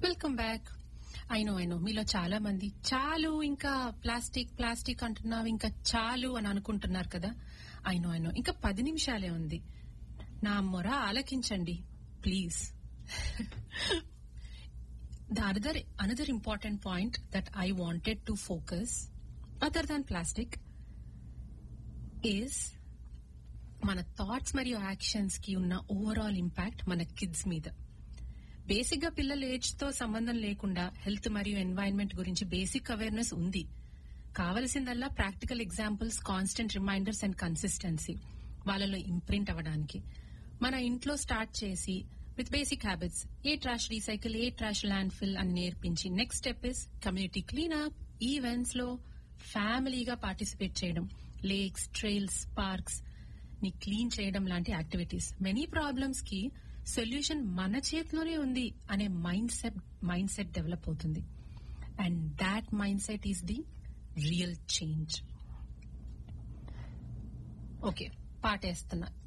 welcome back అయినో అయినో మీలో చాలా మంది చాలు ఇంకా ప్లాస్టిక్ ప్లాస్టిక్ అంటున్నావు ఇంకా చాలు అని అనుకుంటున్నారు కదా అయినో అయినో ఇంకా పది నిమిషాలే ఉంది నా మొర ఆలకించండి please the other another important point that I wanted to focus other than plastic is మన థాట్స్ మరియు యాక్షన్స్ కి ఉన్న ఓవరాల్ ఇంపాక్ట్ మన కిడ్స్ మీద బేసిక్ గా పిల్లల ఏజ్ తో సంబంధం లేకుండా హెల్త్ మరియు ఎన్వైరన్మెంట్ గురించి బేసిక్ అవేర్నెస్ ఉంది కావలసిందల్లా practical examples constant reminders and consistency వాళ్ళలో ఇంప్రింట్ అవ్వడానికి మన ఇంట్లో స్టార్ట్ చేసి with basic habits a trash recycle a trash landfill అని నేర్పించి next step is community cleanup events లో ఫ్యామిలీగా పార్టిసిపేట్ చేయడం లేక్స్ ట్రైల్స్ పార్క్స్ ని క్లీన్ చేయడం లాంటి యాక్టివిటీస్ మెనీ ప్రాబ్లమ్స్ కి సొల్యూషన్ మన చేతిలోనే ఉంది అనే mindset mindset develop అవుతుంది and that mindset is the real change okay పాటేస్తున్నా